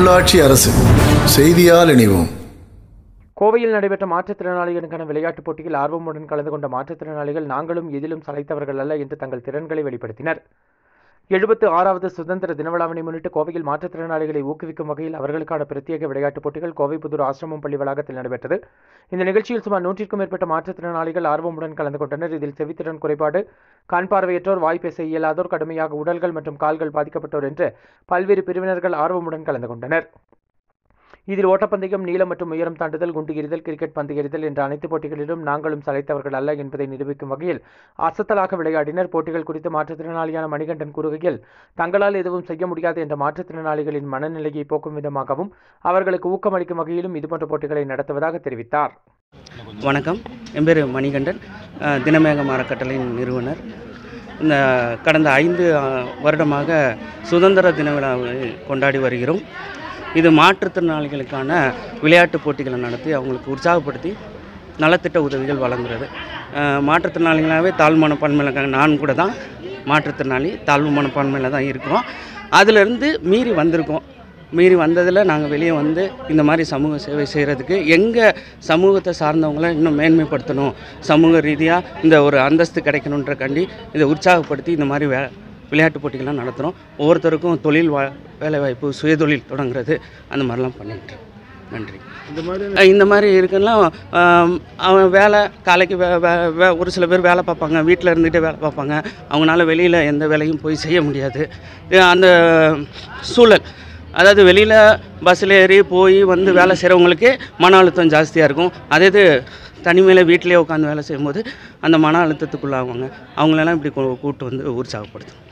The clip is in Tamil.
உள்ளாட்சி அரசு செய்தியால் இணைவோம் கோவையில் நடைபெற்ற மாற்றுத்திறனாளிகளுக்கான விளையாட்டுப் போட்டியில் ஆர்வமுடன் கலந்து கொண்ட மாற்றுத்திறனாளிகள் நாங்களும் எதிலும் சளைத்தவர்கள் அல்ல என்று தங்கள் திறன்களை வெளிப்படுத்தினர் எழுபத்து ஆறாவது சுதந்திர தின விழாவினை முன்னிட்டு கோவையில் மாற்றுத்திறனாளிகளை ஊக்குவிக்கும் வகையில் அவர்களுக்கான பிரத்யேக விளையாட்டுப் போட்டிகள் கோவை புதூர் ஆசிரமம் பள்ளி வளாகத்தில் நடைபெற்றது இந்த நிகழ்ச்சியில் சுமார் நூற்றிற்கும் மேற்பட்ட மாற்றுத்திறனாளிகள் ஆர்வமுடன் கலந்து கொண்டனர் இதில் செவித்திறன் குறைபாடு கண் பார்வையற்றோர் வாய் பேச இயலாதோர் கடுமையாக உடல்கள் மற்றும் கால்கள் பாதிக்கப்பட்டோர் என்று பல்வேறு பிரிவினர்கள் ஆர்வமுடன் கலந்து கொண்டனர் இதில் ஓட்டப்பந்தயம் நீளம் மற்றும் உயரம் தாண்டுதல் குண்டு எறிதல் கிரிக்கெட் பந்து எறிதல் என்ற அனைத்து போட்டிகளிலும் நாங்களும் சளைத்தவர்கள் அல்ல என்பதை நிரூபிக்கும் வகையில் அசத்தலாக விளையாடினர் போட்டிகள் குறித்து மாற்றுத்திறனாளியான மணிகண்டன் கூறுகையில் தங்களால் எதுவும் செய்ய முடியாது என்ற மாற்றுத்திறனாளிகளின் மனநிலையை போக்கும் விதமாகவும் அவர்களுக்கு ஊக்கமளிக்கும் வகையிலும் இதுபோன்ற போட்டிகளை நடத்துவதாக தெரிவித்தார் வணக்கம் என் பேர் மணிகண்டன் அஹ், தினமேகம் அறக்கட்டளையின் நிறுவனர் இந்த கடந்த ஐந்து அஹ், வருடமாக சுதந்திர தின விழாவை கொண்டாடி வருகிறோம் இது மாற்றுத்திறனாளிகளுக்கான விளையாட்டுப் போட்டிகளை நடத்தி அவங்களுக்கு உற்சாகப்படுத்தி நலத்திட்ட உதவிகள் வழங்குறது அஹ், மாற்றுத்திறனாளிகளாகவே தாழ்வு மனப்பான்மையில் இருக்காங்க நான் கூட தான் மாற்றுத்திறனாளி தாழ்வு மனப்பான்மையில் தான் இருக்கிறோம் அதிலிருந்து மீறி வந்திருக்கோம் மீறி வந்ததில் நாங்கள் வெளியே வந்து இந்த மாதிரி சமூக சேவை செய்கிறதுக்கு எங்கள் சமூகத்தை சார்ந்தவங்கள இன்னும் மேன்மைப்படுத்தணும் சமூக ரீதியாக இந்த ஒரு அந்தஸ்து கிடைக்கணுன்றக்காண்டி இதை உற்சாகப்படுத்தி இந்த மாதிரி வே விளையாட்டு போட்டிகள்லாம் நடத்துகிறோம் ஒவ்வொருத்தருக்கும் தொழில் வா வேலைவாய்ப்பு சுயதொழில் தொடங்குறது அந்த மாதிரிலாம் பண்ணிட்டு இருக்கோம். நன்றி அஹ் இந்த மாதிரி இருக்குன்னா ஆம், அவன் வேலை காலைக்கு வே வே- வே- ஒரு சில பேர் வேலை பார்ப்பாங்க வீட்டில் இருந்துகிட்டே வேலை பார்ப்பாங்க அவங்களால வெளியில் எந்த வேலையும் போய் செய்ய முடியாது அஹ் அந்த சூழல் அதாவது வெளியில் பஸ்ஸில் ஏறி போய் வந்து வேலை செய்கிறவங்களுக்கு மன அழுத்தம் ஜாஸ்தியாக இருக்கும் அதே இது தனிமையில் வீட்டிலேயே உட்காந்து வேலை செய்யும்போது அந்த மன அழுத்தத்துக்குள்ளாகுவாங்க அவங்களெல்லாம் இப்படி கூ- கூட்டு வந்து உற்சாகப்படுத்தும்